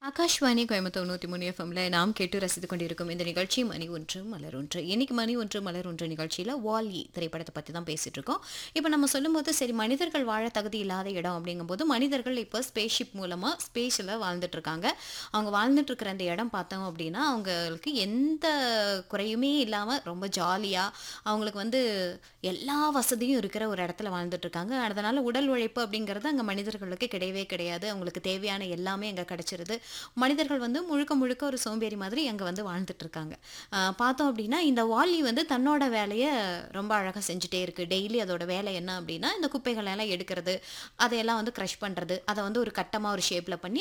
ஆகாஷ்வாணி கோயம்புத்தூர் நூற்றி மூணு எஃப்எம்ல நாம் கேட்டு ரசித்து கொண்டிருக்கும் இந்த நிகழ்ச்சி மணி ஒன்று மலர் ஒன்று இன்னைக்கு மணி ஒன்று மலர் ஒன்று நிகழ்ச்சியில் வாலி திரைப்படத்தை பற்றி தான் பேசிட்டு இருக்கோம் இப்போ நம்ம சொல்லும்போது சரி மனிதர்கள் வாழ தகுதி இல்லாத இடம் அப்படிங்கும்போது மனிதர்கள் இப்போ ஸ்பேஸ்ஷிப் மூலமாக ஸ்பேஸில் வாழ்ந்துட்டு இருக்காங்க அவங்க வாழ்ந்துட்டு இருக்கிற அந்த இடம் பார்த்தோம் அப்படின்னா அவங்களுக்கு எந்த குறையுமே இல்லாமல் ரொம்ப ஜாலியாக அவங்களுக்கு வந்து எல்லா வசதியும் இருக்கிற ஒரு இடத்துல வாழ்ந்துட்டு இருக்காங்க அதனால உடல் உழைப்பு அப்படிங்கிறது அங்கே மனிதர்களுக்கு கிடையவே கிடையாது அவங்களுக்கு தேவையான எல்லாமே அங்கே கிடைச்சிருது மனிதர்கள் வந்து முழுக்க முழுக்க ஒரு சோம்பேறி மாதிரி அங்கே வந்து வாழ்ந்துட்டு இருக்காங்க ஆஹ் பார்த்தோம் அப்படின்னா இந்த வாலி வந்து தன்னோட வேலையை ரொம்ப அழகாக செஞ்சுட்டே இருக்கு டெய்லி அதோட வேலை என்ன அப்படின்னா இந்த குப்பைகளை எல்லாம் எடுக்கிறது அதையெல்லாம் வந்து க்ரஷ் பண்ணுறது அதை வந்து ஒரு கட்டமாக ஒரு ஷேப்பில் பண்ணி